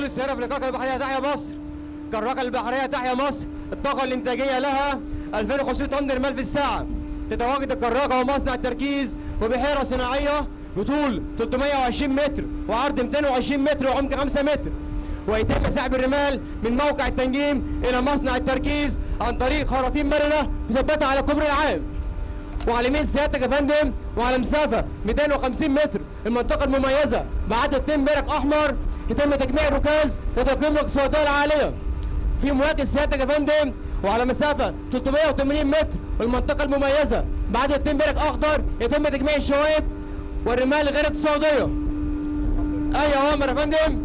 السيارة في الكراكة البحرية تحيا مصر كراكة البحرية تحيا مصر الطاقة الإنتاجية لها 2500 طن رمال في الساعة تتواجد الكراكة ومصنع التركيز في بحيرة صناعية بطول 320 متر وعرض 220 متر وعمق 5 متر ويتم سحب الرمال من موقع التنجيم إلى مصنع التركيز عن طريق خراطيم مرنة مثبتة على كوبري العام وعلى يمين سيادتك يا فندم وعلى مسافه 250 متر المنطقه المميزه بعدد اتنين برك احمر يتم تجميع الركاز لتقييم الاقتصاديه العاليه في مواجهه سيادتك يا فندم وعلى مسافه 380 متر المنطقه المميزه بعدد اتنين برك اخضر يتم تجميع الشوائب والرمال غير اقتصاديه اي اوامر يا فندم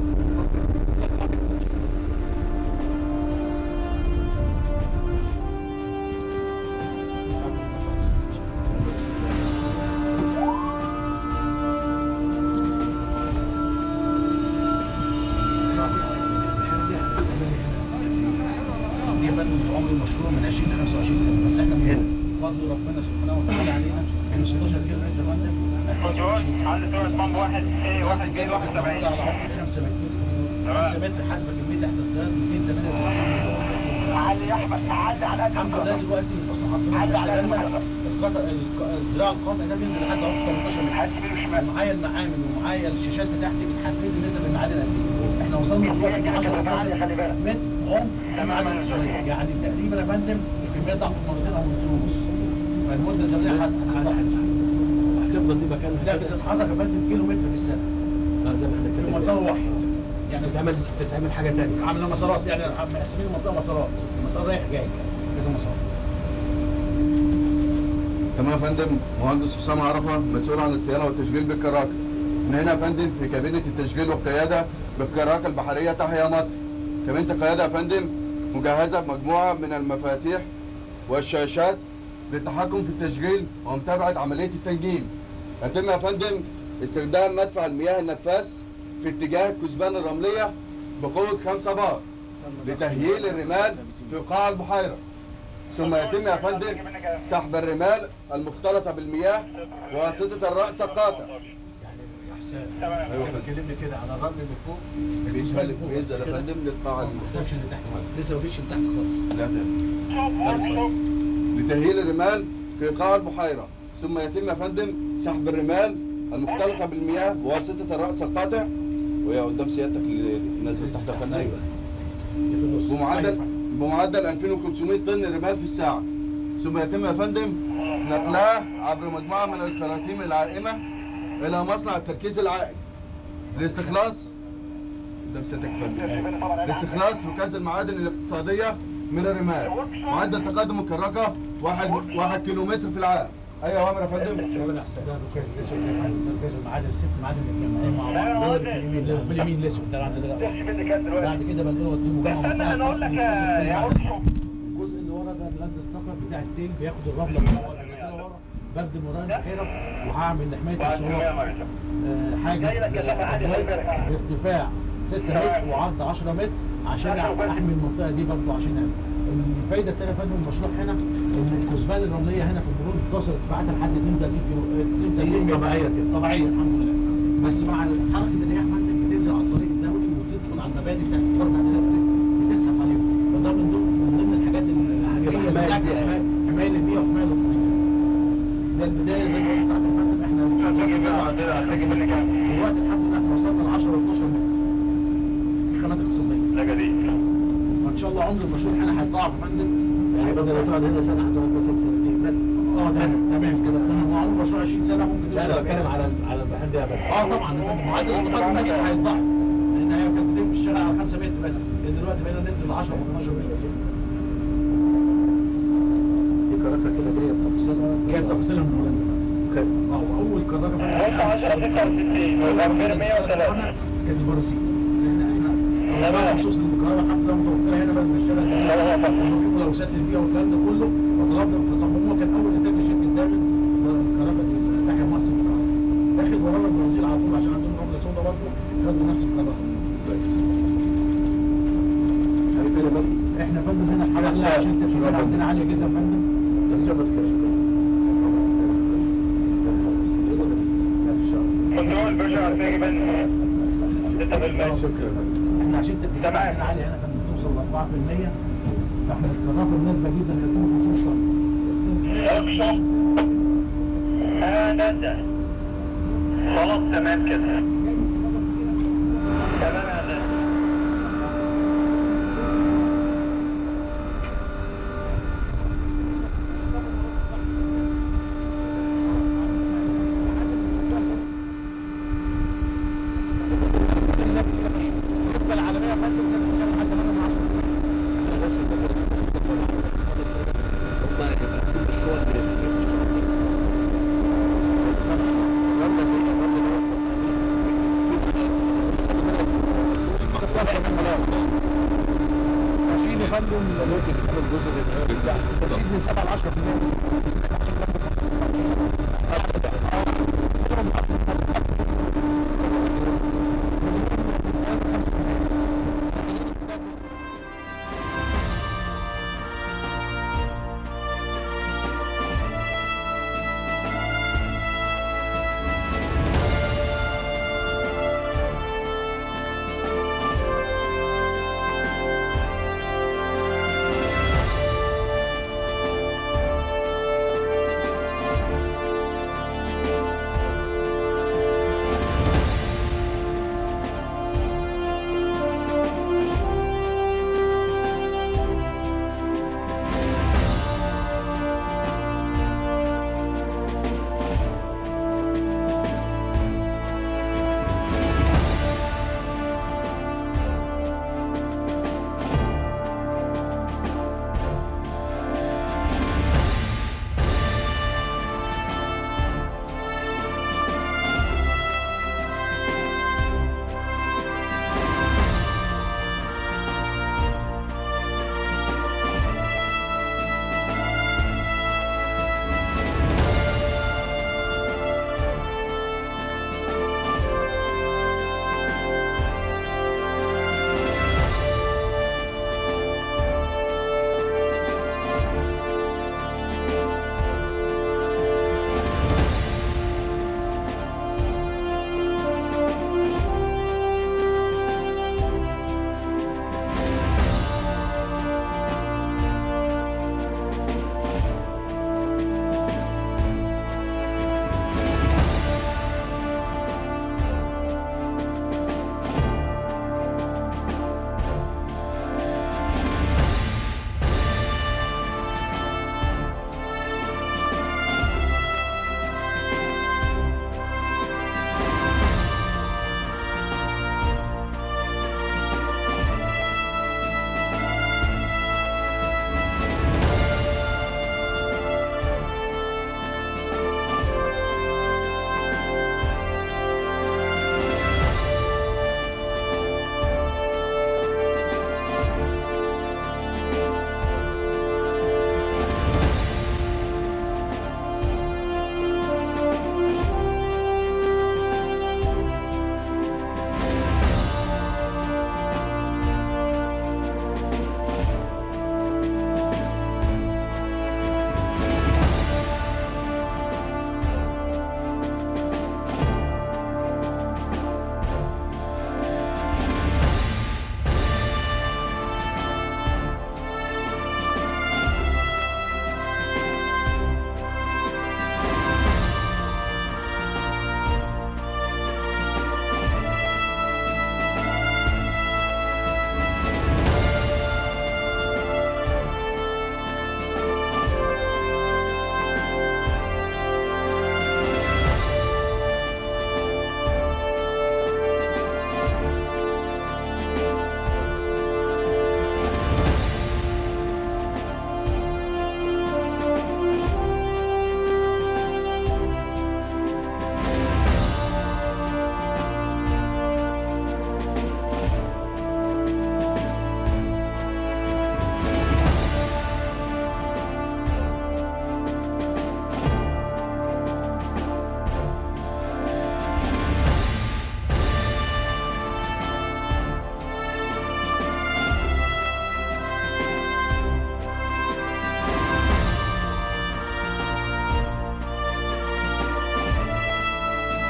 دي بقى في عمر المشروع من 20 ل 25 سنه بس احنا من فضل ربنا سبحانه وتعالى علينا احنا 16 كيلو متر يا فندم 25 سنه عندي صورة بامب واحد ايه راس واحد الجيل جيل واحد واحد معمول على عمر 5 متر 5 متر حسب كميه تحت الدار 288 علي يا احمد تعدي على قد الحمد لله دلوقتي من حسن حظنا عدى على احنا المدى. القطع الق- الزراعه القاطع ده بينزل لحد عمق 18 متر حد يمين وشمال ومعايا المعامل ومعايا الشاشات بتاعتي بتحدد لي نسب المعادن قد ايه احنا وصلنا دلوقتي ل 10 12 خلي بالك متر عمق في معادن مصريه يعني تقريبا يا فندم الكميه ضعف مرتين او مرتين ونص فالمده الزمنيه هت- هت- هتفضل دي مكانها لا بتتحرك يا فندم كيلو متر في السنه اه زي ما احنا في كده مسار واحد يعني بتتعمل بتتعمل حاجه ثانيه عامله مسارات يعني مقسمين المنطقه مسارات مسار رايح جاي كذا مسار تمام يا فندم مهندس حسام عرفه مسؤول عن الصيانه والتشغيل بالكراكه من هنا يا فندم في كابينه التشغيل والقياده بالكراكه البحريه تحيا مصر كابينه القياده يا فندم مجهزه بمجموعه من المفاتيح والشاشات للتحكم في التشغيل ومتابعه عمليه التنجيم يتم يا فندم استخدام مدفع المياه النفاث في اتجاه الكثبان الرمليه بقوه 5 بار لتهييل الرمال في قاع البحيره ثم يتم يا فندم سحب الرمال المختلطة بالمياه بواسطة الرأس القاطع يعني يا حسام أيوة انت فندم. بتكلمني كده على الرمل اللي فوق بينزل اللي فوق بس بينزل يا كده. فندم للقاع ما حسبش اللي تحت بس لسه ما جيتش لتحت خالص لا ده لتهييل الرمال في قاع البحيرة ثم يتم يا فندم سحب الرمال المختلطة بالمياه بواسطة الرأس القاطع وهي قدام سيادتك اللي نازل تحت يا فندم ايوه اللي في النص بمعدل بمعدل 2500 طن رمال في الساعة ثم يتم يا فندم نقلها عبر مجموعة من الخراطيم العائمة إلى مصنع التركيز العائم لاستخلاص قدام سيادتك يا فندم لاستخلاص ركاز المعادن الاقتصادية من الرمال معدل تقدم الكراكة واحد واحد كيلو متر في العام أي أوامر يا فندم شغل يا حسام ده الركاز الاسود ده يا فندم مركز المعادن الست معادن متجمعين مع بعض اللي في اليمين اللي ده في اليمين الاسود ده بعد كده تحكي مني كام دلوقتي بعد كده بنقله وديه مجمع استنى مصانع انا اقول خاص لك بيتخصص كل يا معدن. عرفو الجزء اللي ورا ده اللاند ستاكر بتاع التيل بياخد الرمله من ورا بينزلها ورا بردم وراها البحيره وهعمل لحمايه الشروق آه، حاجز آه، أدوية بارتفاع 6 متر وعرض 10 متر عشان احمي المنطقه دي برضه عشان أعمل. الفايده الثانيه يا فندم المشروع هنا ان الكثبان الرمليه هنا في البروج بتوصل ارتفاعاتها لحد 32 كيلو آه، 32 متر. طبيعية كده. طبيعيه الحمد لله بس مع حركه الرياح يا فندم بتنزل على الطريق الدولي وتدخل على المباني بتاعت الفرد عندنا بتزحف عليهم فده من ضمن من ضمن الحاجات هتبقى اللي حماية للبيئة. حمايه للبيئه وحمايه للطريق ده البدايه زي ما قلت ساعه يا فندم احنا تحكي مني كام دلوقتي الحمد لله احنا وصلنا ل 10 و 12 متر في خامات اقتصاديه ده جديد وان شاء الله عمر المشروع هنا هيتضاعف يا فندم يعني بدل ما تقعد هنا سنه هتقعد مثلا سنتين مثلا اه تمام تمام كده تمام هو عمر المشروع 20 سنه ممكن لا يوصل انا ل بتكلم 40 على على المحل ده بقى اه طبعا يا فندم معدل التقدم نفسه هيتضاعف لان هي كانت بتمشي في الشارع على 5 متر بس لان دلوقتي بقينا ننزل 10 و 12 متر دي كراكه كده جايه بتفصيلها جايه بتفاصيلها من هولندا كده اه واول كراكه وانت 10 66 وغير 103 كانت البروسيل احنا احنا تمام. مخصوص للمكرمه حتى لو متوفره هنا بدل ما الشارع لا، لا، لا. انه في ملوثات للبيئه والكلام ده كله وطلبنا فصمموها كان اول انتاج لشركه داخل الكهرباء دي ناحيه مصر بتاعها داخل ورانا البرازيل على طول عشان عندهم عمله سوداء برضه خدوا نفس الكهرباء عارف انا بقى احنا يا فندم هنا الحمد لله عشان التركيزات عندنا عاليه جدا يا فندم انت بتقبض كده كنترول برجع تقريبا 6% شكرا ان عشان التكلفه تمام. عندنا عاليه هنا كانت بتوصل ل 4% فاحنا الكرافه مناسبه جدا ل 250 طن اكشن هندسة خلاص تمام كده تمام يا هندسة بالنسبه للعالميه يا فندم الناس بتشتغل حتى 8 من 10 انا بس بقول لك هذا السنه هم يبقى في الشغل اللي في البيت الشغل طبعا الرمله اللي هي الرمله اللي هو في خلاص خلاص ماشيين يا فندم ممكن يتعمل جزء من بتاع تزيد من 7 ل 10% بس